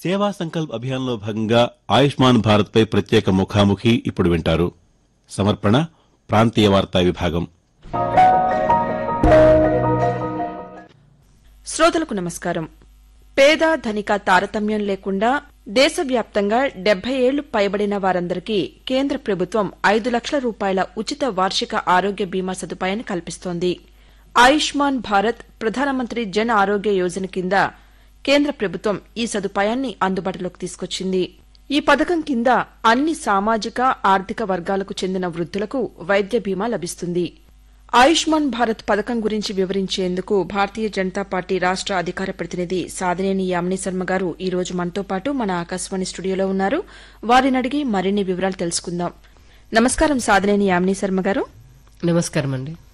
సేవా సంకల్ప్ అభియాన్లో భాగంగా ఆయుష్మాన్ భారత్పై ప్రత్యేక ముఖాముఖి ఇప్పుడు వింటారు సమర్పణ ప్రాంతీయ వార్తా విభాగం శ్రోతలకు నమస్కారం పేద ధనిక తారతమ్యం లేకుండా దేశవ్యాప్తంగా డెబ్బై ఏళ్లు పైబడిన వారందరికీ కేంద్ర ప్రభుత్వం ఐదు లక్షల రూపాయల ఉచిత వార్షిక ఆరోగ్య బీమా సదుపాయాన్ని కల్పిస్తోంది ఆయుష్మాన్ భారత్ ప్రధానమంత్రి జన్ ఆరోగ్య యోజన కింద కేంద్ర ప్రభుత్వం ఈ సదుపాయాన్ని అందుబాటులోకి తీసుకొచ్చింది ఈ పథకం కింద అన్ని సామాజిక ఆర్థిక వర్గాలకు చెందిన వృద్దులకు వైద్య బీమా లభిస్తుంది ఆయుష్మాన్ భారత్ పథకం గురించి వివరించేందుకు భారతీయ జనతా పార్టీ రాష్ట అధికార ప్రతినిధి సాదినేని యామిని శర్మ గారు ఈ రోజు మనతో పాటు మన ఆకాశవాణి స్టూడియోలో ఉన్నారు వారిని అడిగి మరిన్ని వివరాలు తెలుసుకుందాం నమస్కారం సాదినేని యామిని శర్మ గారు నమస్కారం అండి